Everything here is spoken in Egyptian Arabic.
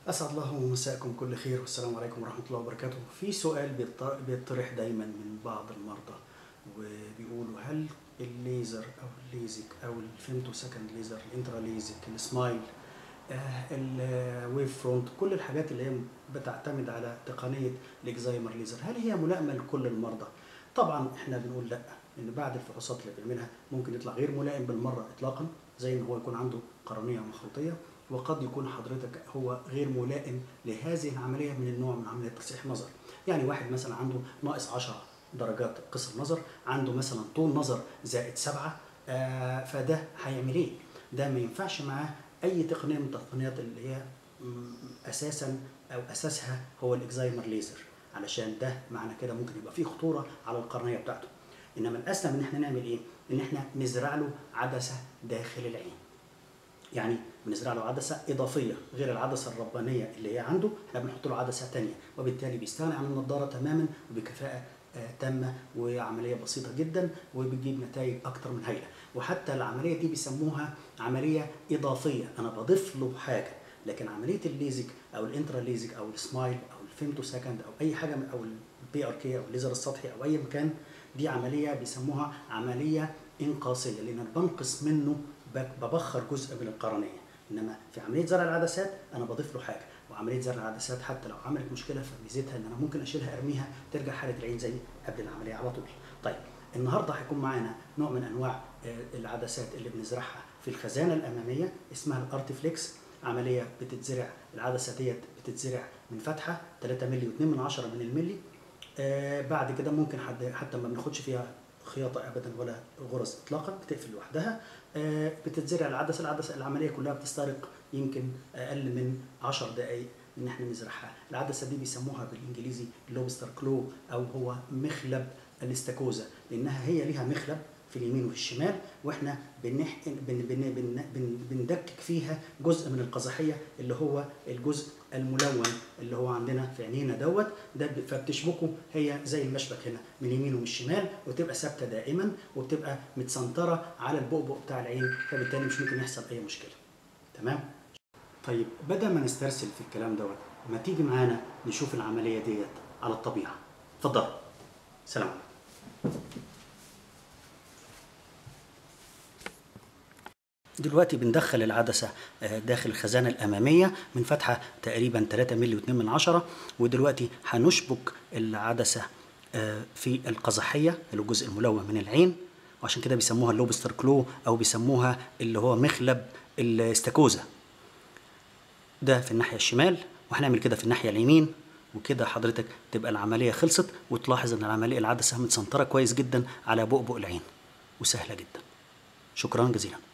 أسعد الله مساءكم كل خير والسلام عليكم ورحمة الله وبركاته في سؤال بيط- بيطرح دايما من بعض المرضى وبيقولوا هل الليزر أو الليزك أو الفيمتو سكند ليزر الانترا ليزك السمايل آه، الويف فرونت كل الحاجات اللي هي بتعتمد على تقنية الاكزايمر ليزر هل هي ملائمة لكل المرضى؟ طبعا احنا بنقول لا لان بعد الفحوصات اللي بنعملها ممكن يطلع غير ملائم بالمره اطلاقا زي ان هو يكون عنده قرنيه مخروطيه وقد يكون حضرتك هو غير ملائم لهذه العمليه من النوع من عمليه تصحيح النظر يعني واحد مثلا عنده ناقص 10 درجات قصر نظر عنده مثلا طول نظر زائد سبعة آه فده هيعمل ايه ده ما ينفعش معاه اي تقنيه من التقنيات اللي هي م، اساسا او اساسها هو الاكزايمر ليزر علشان ده معنى كده ممكن يبقى فيه خطوره على القرنيه بتاعته انما الاسلم ان احنا نعمل ايه ان احنا نزرع له عدسه داخل العين يعني بنزرع له عدسه اضافيه غير العدسه الربانيه اللي هي عنده احنا بنحط له عدسه تانية وبالتالي بيستغني عن النضاره تماما وبكفاءه آه، تامه وعمليه بسيطه جدا وبتجيب نتائج اكتر من هايله وحتى العمليه دي بيسموها عمليه اضافيه انا بضيف له حاجه لكن عمليه الليزك او الانترا ليزك او السمايل او الفيمتو سكند او اي حاجه من- او البي ار كي او الليزر السطحي او اي مكان دي عمليه بيسموها عمليه انقاصيه لان أنا بنقص منه ب- ببخر جزء من القرنيه انما في عمليه زرع العدسات انا بضيف له حاجه وعمليه زرع العدسات حتى لو عملت مشكله فميزتها ان انا ممكن اشيلها ارميها ترجع حاله العين زي قبل العمليه على طول. طيب النهارده هيكون معانا نوع من انواع آه، العدسات اللي بنزرعها في الخزانه الاماميه اسمها الارتفليكس عمليه بتتزرع العدسه ديت بتتزرع من فتحه 3 مللي و2 من 10 من الملي آه بعد كده ممكن حد حتى ما بناخدش فيها خياطه ابدا ولا غرز اطلاقا بتقفل لوحدها آه بتتزرع العدسه العدسه العمليه كلها بتستغرق يمكن اقل من 10 دقائق ان احنا نزرعها العدسه دي بيسموها بالانجليزي لوبستر كلو او هو مخلب الاستاكوزا لانها هي ليها مخلب في اليمين وفي الشمال واحنا بنحقن بن بن بن بن بندكك فيها جزء من القزحيه اللي هو الجزء الملون اللي هو عندنا في عينينا دوت ده ب- فبتشبكه هي زي المشبك هنا من اليمين ومن الشمال وتبقى ثابته دائما وبتبقى متسنطره على البؤبؤ بتاع العين فبالتالي مش ممكن يحصل اي مشكله تمام طيب بدل ما نسترسل في الكلام دوت ما تيجي معانا نشوف العمليه ديت على الطبيعه اتفضل سلام عليكم دلوقتي بندخل العدسة آه، داخل الخزانة الأمامية من فتحة تقريبا 3 مللي و2 من عشرة ودلوقتي هنشبك العدسة آه، في القزحية اللي هو الجزء الملون من العين وعشان كده بيسموها اللوبستر كلو أو بيسموها اللي هو مخلب الاستاكوزا ده في الناحية الشمال وهنعمل كده في الناحية اليمين وكده حضرتك تبقى العملية خلصت وتلاحظ ان العملية العدسة متسنطرة كويس جدا على بؤبؤ العين وسهلة جدا شكرا جزيلا